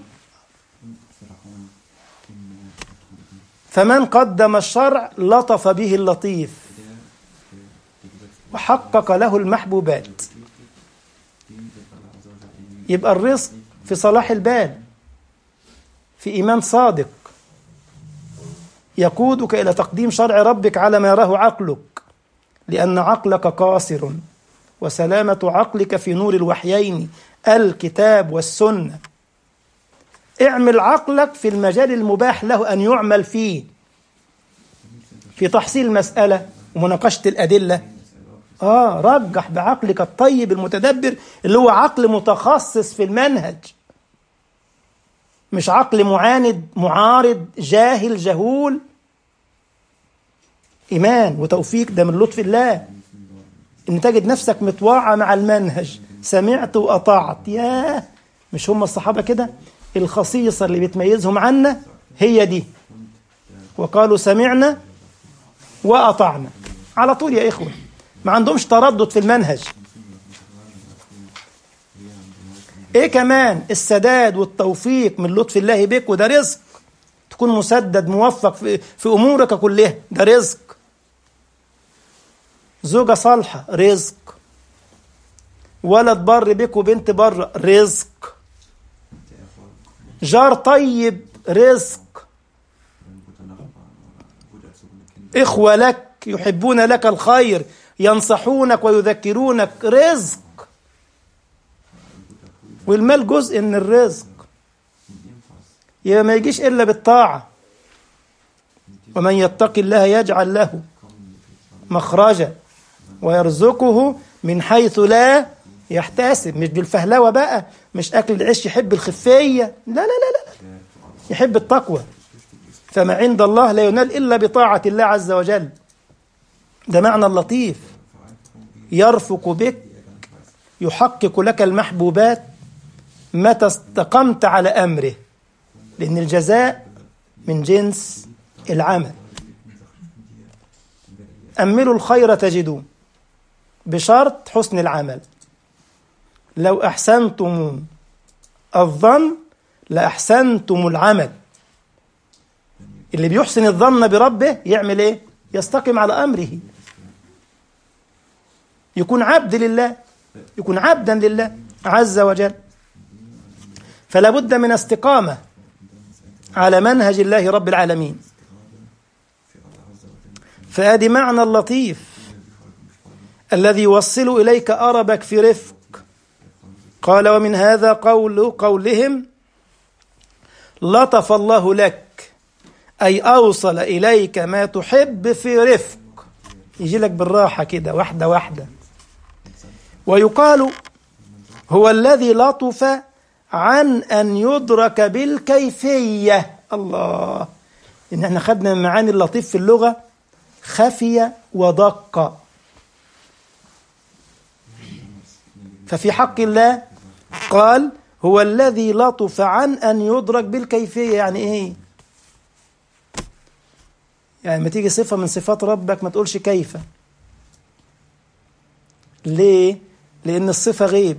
فمن قدم الشرع لطف به اللطيف وحقق له المحبوبات يبقى الرزق في صلاح البال في إيمان صادق يقودك إلى تقديم شرع ربك على ما يراه عقلك لأن عقلك قاصر وسلامة عقلك في نور الوحيين الكتاب والسنة اعمل عقلك في المجال المباح له أن يعمل فيه في تحصيل المسألة ومناقشة الأدلة آه رجح بعقلك الطيب المتدبر اللي هو عقل متخصص في المنهج مش عقل معاند معارض جاهل جهول إيمان وتوفيق ده من لطف الله إن تجد نفسك مطواعة مع المنهج سمعت وأطعت ياه مش هم الصحابة كده الخصيصة اللي بتميزهم عنا هي دي وقالوا سمعنا وأطعنا على طول يا إخوة ما عندهمش تردد في المنهج ايه كمان السداد والتوفيق من لطف الله بك وده رزق تكون مسدد موفق في, في امورك كلها ده رزق زوجة صالحة رزق ولد بر بك وبنت بر رزق جار طيب رزق إخوة لك يحبون لك الخير ينصحونك ويذكرونك رزق والمال جزء من الرزق يبقى ما يجيش إلا بالطاعة ومن يتق الله يجعل له مخرجا ويرزقه من حيث لا يحتسب مش بالفهلوة بقى مش أكل العيش يحب الخفية لا لا لا لا يحب التقوى فما عند الله لا ينال إلا بطاعة الله عز وجل ده معنى اللطيف يرفق بك يحقق لك المحبوبات متى استقمت على أمره لأن الجزاء من جنس العمل أملوا الخير تجدوه بشرط حسن العمل لو أحسنتم الظن لأحسنتم العمل اللي بيحسن الظن بربه يعمل ايه يستقيم على أمره يكون عبد لله يكون عبدا لله عز وجل فلا بد من استقامة على منهج الله رب العالمين فادي معنى اللطيف الذي يوصل إليك أربك في رفق قال ومن هذا قول قولهم لطف الله لك أي أوصل إليك ما تحب في رفق يجي لك بالراحة كده واحدة واحدة ويقال هو الذي لطف عن أن يدرك بالكيفية الله إن احنا خدنا من معاني اللطيف في اللغة خفي ودق ففي حق الله قال هو الذي لطف عن أن يدرك بالكيفية يعني إيه يعني ما تيجي صفة من صفات ربك ما تقولش كيف ليه لأن الصفة غيب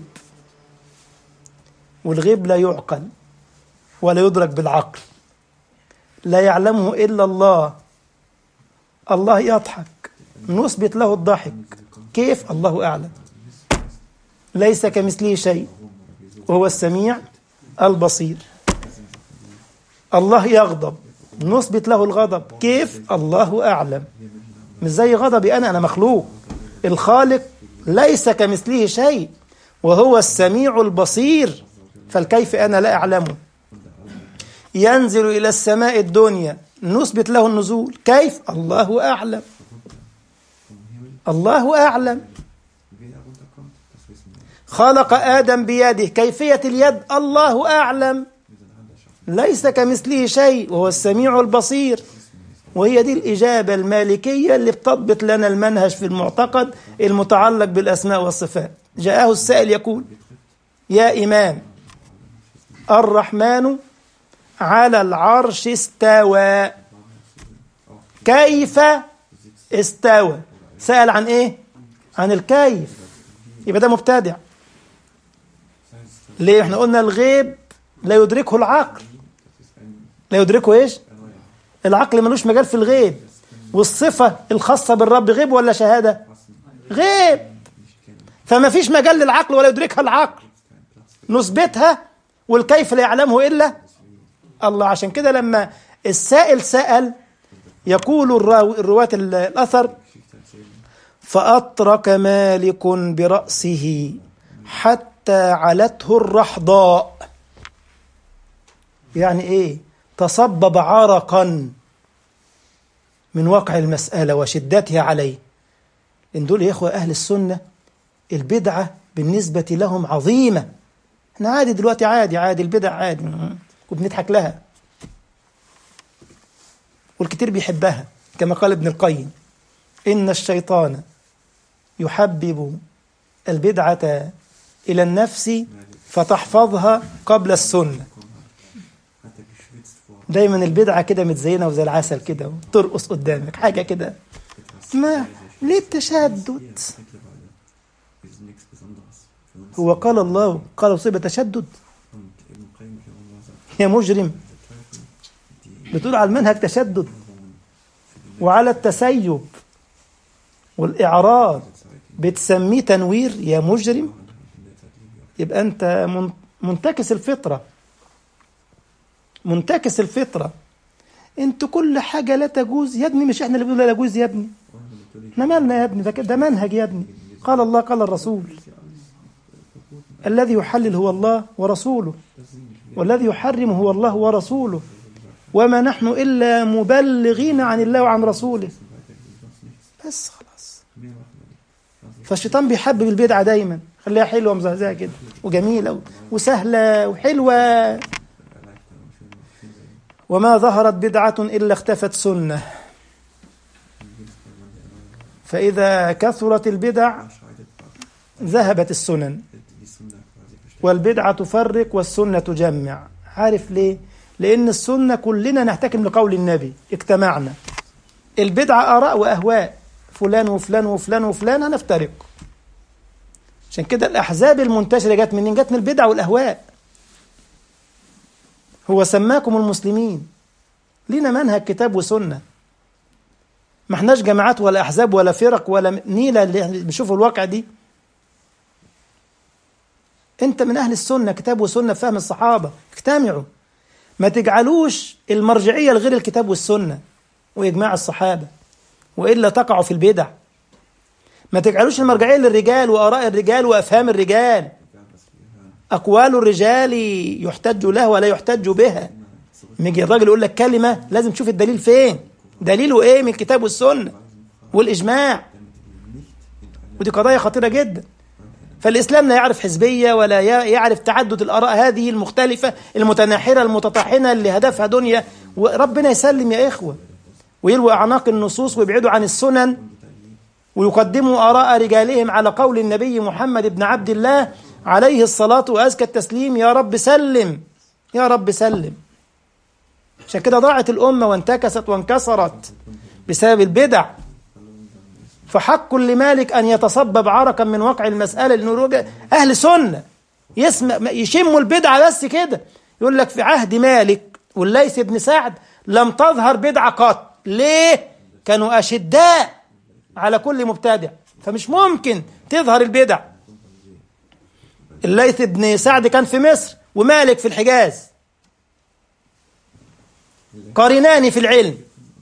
والغيب لا يعقل ولا يدرك بالعقل لا يعلمه إلا الله الله يضحك نثبت له الضحك كيف الله أعلم ليس كمثله شيء وهو السميع البصير الله يغضب نثبت له الغضب كيف الله أعلم مش زي غضبي أنا أنا مخلوق الخالق ليس كمثله شيء وهو السميع البصير فالكيف أنا لا أعلمه ينزل إلى السماء الدنيا نثبت له النزول كيف الله أعلم الله أعلم خلق آدم بيده كيفية اليد الله أعلم ليس كمثله شيء وهو السميع البصير وهي دي الإجابة المالكية اللي بتضبط لنا المنهج في المعتقد المتعلق بالأسماء والصفات جاءه السائل يقول يا إمام الرحمن على العرش استوى كيف استوى سأل عن إيه عن الكيف يبقى ده مبتدع ليه احنا قلنا الغيب لا يدركه العقل لا يدركه ايش العقل ملوش مجال في الغيب والصفة الخاصة بالرب غيب ولا شهادة غيب فما فيش مجال للعقل ولا يدركها العقل نثبتها والكيف لا يعلمه إلا الله عشان كده لما السائل سأل يقول الرواة الأثر فأطرق مالك برأسه حتى علته الرحضاء يعني إيه تصبب عرقا من واقع المسألة وشدتها عليه إن دول يا إخوة أهل السنة البدعة بالنسبة لهم عظيمة احنا عادي دلوقتي عادي عادي البدع عادي وبنضحك لها والكتير بيحبها كما قال ابن القيم إن الشيطان يحبب البدعة إلى النفس فتحفظها قبل السنة دايما البدعة كده متزينة وزي العسل كده وترقص قدامك حاجة كده ما ليه التشدد هو قال الله قال أصيب تشدد يا مجرم بتقول على المنهج تشدد وعلى التسيب والإعراض بتسميه تنوير يا مجرم يبقى أنت منتكس الفطرة منتكس الفطرة انتوا كل حاجة لا تجوز يا ابني مش احنا اللي بنقول لا تجوز يا ابني احنا مالنا يا ابني ده ده منهج يا ابني قال الله قال الرسول الذي يحلل هو الله ورسوله والذي يحرم هو الله ورسوله وما نحن إلا مبلغين عن الله وعن رسوله بس خلاص فالشيطان بيحبب البدعة دايما خليها حلوة مزهزهة كده وجميلة وسهلة وحلوة وما ظهرت بدعة إلا اختفت سنة فإذا كثرت البدع ذهبت السنن والبدعة تفرق والسنة تجمع عارف ليه؟ لأن السنة كلنا نحتكم لقول النبي اجتمعنا البدعة آراء وأهواء فلان وفلان وفلان وفلان هنفترق عشان كده الأحزاب المنتشرة جت منين؟ جت من البدع والأهواء هو سماكم المسلمين لينا منهج كتاب وسنة ما احناش جماعات ولا أحزاب ولا فرق ولا نيلة اللي بنشوفوا الواقع دي انت من أهل السنة كتاب وسنة فهم الصحابة اجتمعوا ما تجعلوش المرجعية لغير الكتاب والسنة وإجماع الصحابة وإلا تقعوا في البدع ما تجعلوش المرجعية للرجال وآراء الرجال وأفهام الرجال أقوال الرجال يحتج لها ولا يحتج بها يجي الراجل يقول لك كلمة لازم تشوف الدليل فين دليله إيه من الكتاب والسنة والإجماع ودي قضايا خطيرة جدا فالإسلام لا يعرف حزبية ولا يعرف تعدد الآراء هذه المختلفة المتناحرة المتطحنة اللي هدفها دنيا وربنا يسلم يا إخوة ويلوي أعناق النصوص ويبعدوا عن السنن ويقدموا آراء رجالهم على قول النبي محمد بن عبد الله عليه الصلاة وأزكى التسليم يا رب سلم يا رب سلم عشان كده ضاعت الأمة وانتكست وانكسرت بسبب البدع فحق لمالك أن يتصبب عرقا من وقع المسألة لأنه أهل سنة يسمع يشموا البدعة بس كده يقول لك في عهد مالك والليث بن سعد لم تظهر بدعة قط ليه؟ كانوا أشداء على كل مبتدع فمش ممكن تظهر البدع الليث بن سعد كان في مصر ومالك في الحجاز قرنان في العلم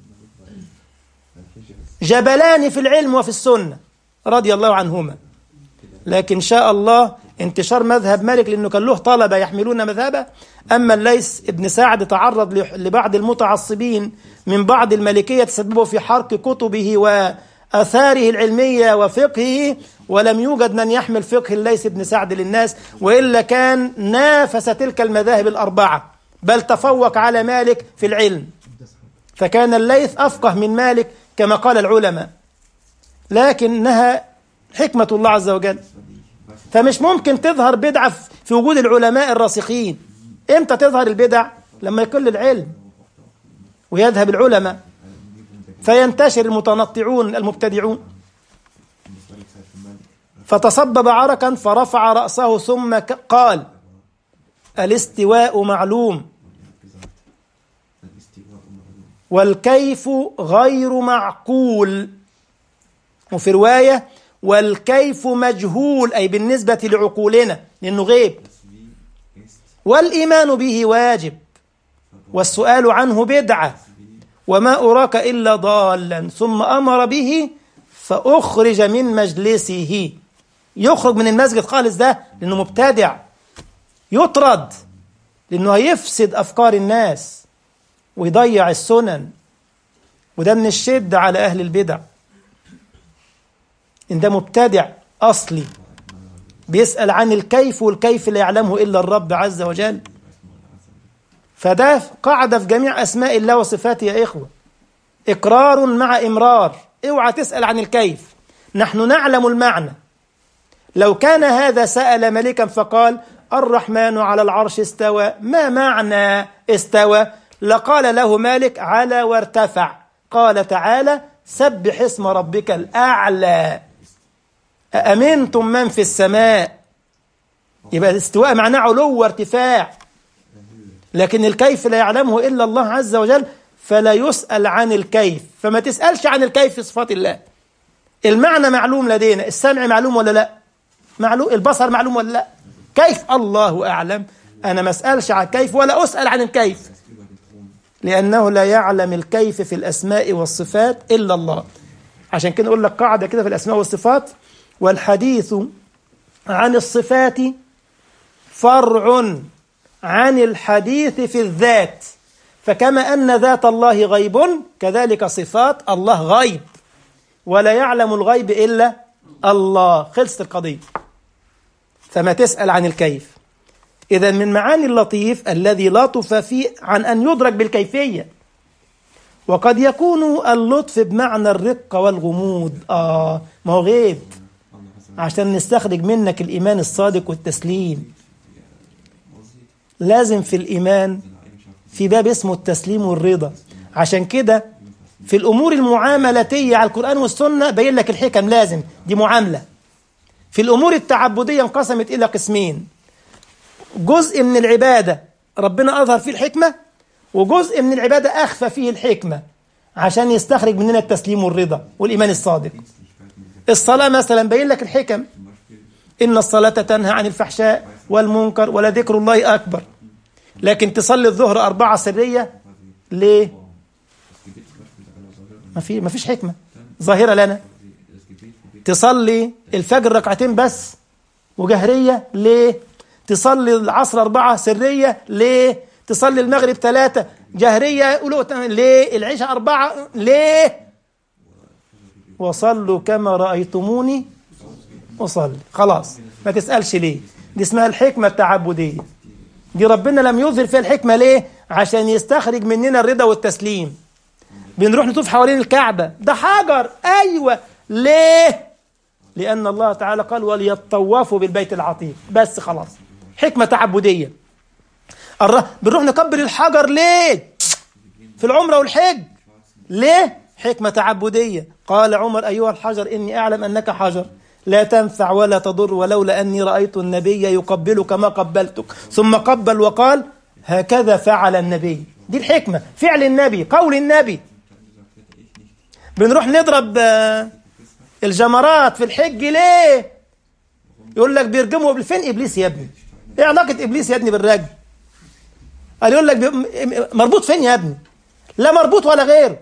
جبلان في العلم وفي السنة رضي الله عنهما لكن شاء الله انتشار مذهب مالك لأنه كان له طلبة يحملون مذهبه أما الليث ابن سعد تعرض لبعض المتعصبين من بعض المالكية تسببوا في حرق كتبه آثاره العلمية وفقهه ولم يوجد من يحمل فقه الليث بن سعد للناس وإلا كان نافس تلك المذاهب الأربعة بل تفوق على مالك في العلم فكان الليث أفقه من مالك كما قال العلماء لكنها حكمة الله عز وجل فمش ممكن تظهر بدعة في وجود العلماء الراسخين امتى تظهر البدع لما يقل العلم ويذهب العلماء فينتشر المتنطعون المبتدعون فتصبب عرقا فرفع رأسه ثم قال الاستواء معلوم والكيف غير معقول وفي رواية والكيف مجهول أي بالنسبة لعقولنا لأنه غيب والإيمان به واجب والسؤال عنه بدعة وما أراك إلا ضالا ثم أمر به فأخرج من مجلسه يخرج من المسجد خالص ده لأنه مبتدع يطرد لأنه هيفسد أفكار الناس ويضيع السنن وده من الشدة على أهل البدع إن ده مبتدع أصلي بيسأل عن الكيف والكيف لا يعلمه إلا الرب عز وجل فده قاعدة في جميع أسماء الله وصفاته يا إخوة إقرار مع إمرار اوعى تسأل عن الكيف نحن نعلم المعنى لو كان هذا سأل ملكا فقال الرحمن على العرش استوى ما معنى استوى لقال له مالك على وارتفع قال تعالى سبح اسم ربك الأعلى أأمنتم من في السماء يبقى الاستواء معناه علو وارتفاع لكن الكيف لا يعلمه إلا الله عز وجل فلا يسأل عن الكيف فما تسألش عن الكيف في صفات الله المعنى معلوم لدينا السمع معلوم ولا لا معلوم البصر معلوم ولا لا كيف الله أعلم أنا ما أسألش عن كيف ولا أسأل عن الكيف لأنه لا يعلم الكيف في الأسماء والصفات إلا الله عشان كده نقول لك قاعدة كده في الأسماء والصفات والحديث عن الصفات فرع عن الحديث في الذات فكما أن ذات الله غيب كذلك صفات الله غيب ولا يعلم الغيب إلا الله خلصت القضية فما تسأل عن الكيف إذا من معاني اللطيف الذي لطف فيه عن أن يدرك بالكيفية وقد يكون اللطف بمعنى الرقة والغموض آه ما هو غيب عشان نستخرج منك الإيمان الصادق والتسليم لازم في الإيمان في باب اسمه التسليم والرضا عشان كده في الأمور المعاملاتية على القرآن والسنة بين لك الحكم لازم دي معاملة في الأمور التعبدية انقسمت إلى قسمين جزء من العبادة ربنا أظهر فيه الحكمة وجزء من العبادة أخفى فيه الحكمة عشان يستخرج مننا التسليم والرضا والإيمان الصادق الصلاة مثلا بين لك الحكم إن الصلاة تنهى عن الفحشاء والمنكر ولذكر الله أكبر لكن تصلي الظهر أربعة سرية ليه؟ ما في ما فيش حكمة ظاهرة لنا تصلي الفجر ركعتين بس وجهرية ليه؟ تصلي العصر أربعة سرية ليه؟ تصلي المغرب ثلاثة جهرية ليه؟ العشاء أربعة ليه؟ وصلوا كما رأيتموني أصلي خلاص ما تسألش ليه دي اسمها الحكمة التعبدية دي ربنا لم يظهر فيها الحكمة ليه عشان يستخرج مننا الرضا والتسليم بنروح نطوف حوالين الكعبة ده حجر أيوة ليه لأن الله تعالى قال وليطوفوا بالبيت العتيق بس خلاص حكمة تعبدية الر... بنروح نكبر الحجر ليه في العمرة والحج ليه حكمة تعبدية قال عمر أيها الحجر إني أعلم أنك حجر لا تنفع ولا تضر ولولا أني رأيت النبي يقبلك ما قبلتك ثم قبل وقال هكذا فعل النبي دي الحكمة فعل النبي قول النبي بنروح نضرب الجمرات في الحج ليه يقول لك بيرجموا فين إبليس يا ابني ايه علاقة إبليس يا ابني بالرجم قال يقول لك مربوط فين يا ابني لا مربوط ولا غيره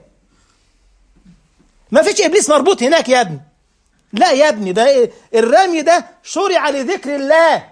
ما فيش إبليس مربوط هناك يا ابني لا يا ابني ده الرمي ده شرع لذكر الله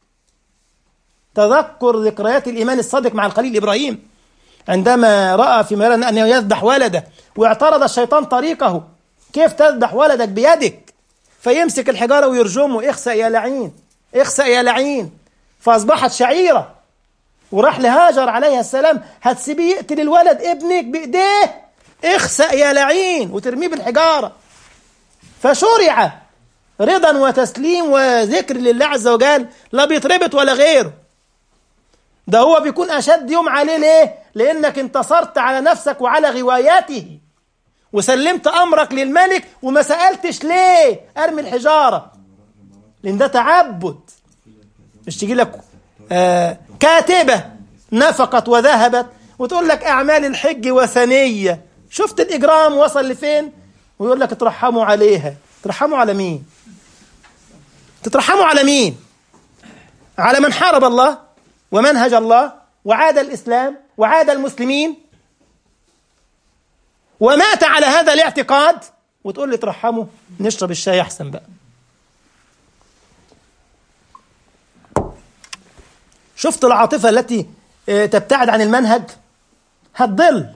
تذكر ذكريات الإيمان الصادق مع الخليل إبراهيم عندما رأى في مران أنه يذبح ولده واعترض الشيطان طريقه كيف تذبح ولدك بيدك فيمسك الحجارة ويرجمه اخسأ يا لعين اخسأ يا لعين فأصبحت شعيرة وراح لهاجر عليها السلام هتسيبيه يقتل الولد ابنك بإيديه اخسأ يا لعين وترميه بالحجارة فشرع رضا وتسليم وذكر لله عز وجل لا بيتربط ولا غيره ده هو بيكون أشد يوم عليه ليه؟ لأنك انتصرت على نفسك وعلى غواياته وسلمت أمرك للملك وما سألتش ليه أرمي الحجارة لأن ده تعبد مش تجي لك آه كاتبة نفقت وذهبت وتقول لك أعمال الحج وثنية شفت الإجرام وصل لفين ويقول لك ترحموا عليها ترحموا على مين تترحموا على مين على من حارب الله ومنهج الله وعاد الإسلام وعاد المسلمين ومات على هذا الاعتقاد وتقول لي ترحموا نشرب الشاي أحسن بقى شفت العاطفة التي تبتعد عن المنهج هتضل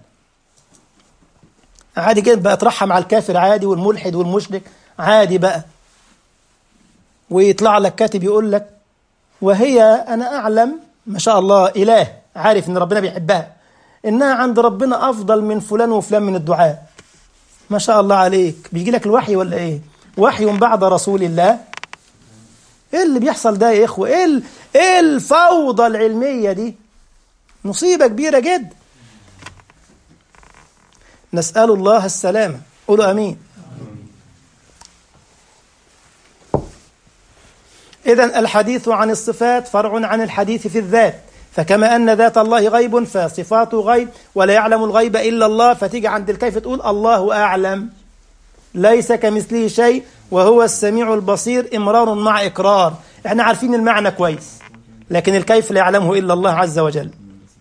عادي جدا بقى ترحم على الكافر عادي والملحد والمشرك عادي بقى ويطلع لك كاتب يقول لك وهي أنا أعلم ما شاء الله إله عارف إن ربنا بيحبها إنها عند ربنا أفضل من فلان وفلان من الدعاء ما شاء الله عليك بيجي لك الوحي ولا إيه وحي بعد رسول الله إيه اللي بيحصل ده يا إخوة إيه, إيه الفوضى العلمية دي مصيبة كبيرة جدا نسأل الله السلامة قولوا أمين إذا الحديث عن الصفات فرع عن الحديث في الذات فكما أن ذات الله غيب فصفاته غيب ولا يعلم الغيب إلا الله فتيجي عند الكيف تقول الله أعلم ليس كمثله شيء وهو السميع البصير إمرار مع إقرار احنا عارفين المعنى كويس لكن الكيف لا يعلمه إلا الله عز وجل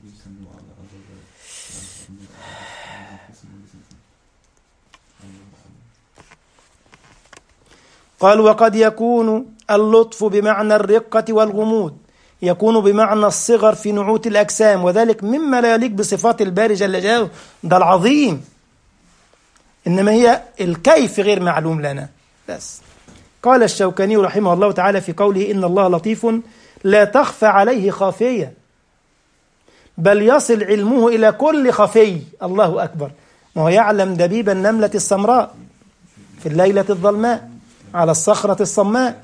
قال وقد يكون اللطف بمعنى الرقة والغموض يكون بمعنى الصغر في نعوت الأجسام وذلك مما لا يليق بصفات الباري جل جلاله ده العظيم إنما هي الكيف غير معلوم لنا بس قال الشوكاني رحمه الله تعالى في قوله إن الله لطيف لا تخفى عليه خافية بل يصل علمه إلى كل خفي الله أكبر ما هو يعلم دبيب النملة السمراء في الليلة الظلماء على الصخرة الصماء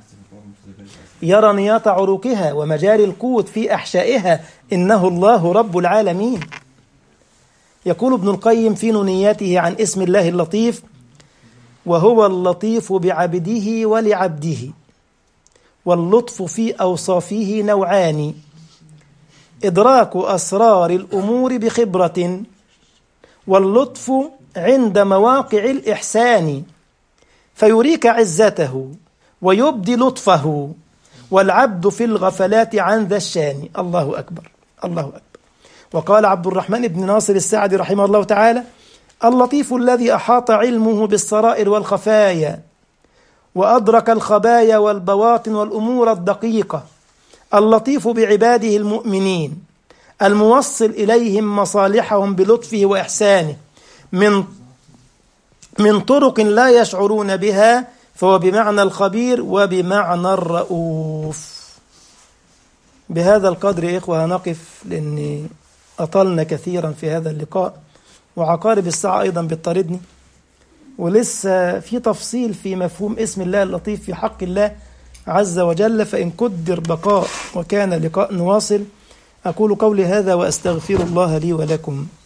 يرى نياط عروقها ومجاري القوت في أحشائها إنه الله رب العالمين يقول ابن القيم في نونياته عن اسم الله اللطيف وهو اللطيف بعبده ولعبده واللطف في أوصافه نوعان إدراك أسرار الأمور بخبرة واللطف عند مواقع الإحسان فيريك عزته ويبدي لطفه والعبد في الغفلات عن ذا الشان الله أكبر الله أكبر وقال عبد الرحمن بن ناصر السعدي رحمه الله تعالى اللطيف الذي أحاط علمه بالسرائر والخفايا وأدرك الخبايا والبواطن والأمور الدقيقة اللطيف بعباده المؤمنين الموصل إليهم مصالحهم بلطفه وإحسانه من من طرق لا يشعرون بها فهو بمعنى الخبير وبمعنى الرؤوف بهذا القدر يا إخوة نقف لأني أطلنا كثيرا في هذا اللقاء وعقارب الساعة أيضا بتطاردني ولسه في تفصيل في مفهوم اسم الله اللطيف في حق الله عز وجل فإن قدر بقاء وكان لقاء نواصل أقول قولي هذا وأستغفر الله لي ولكم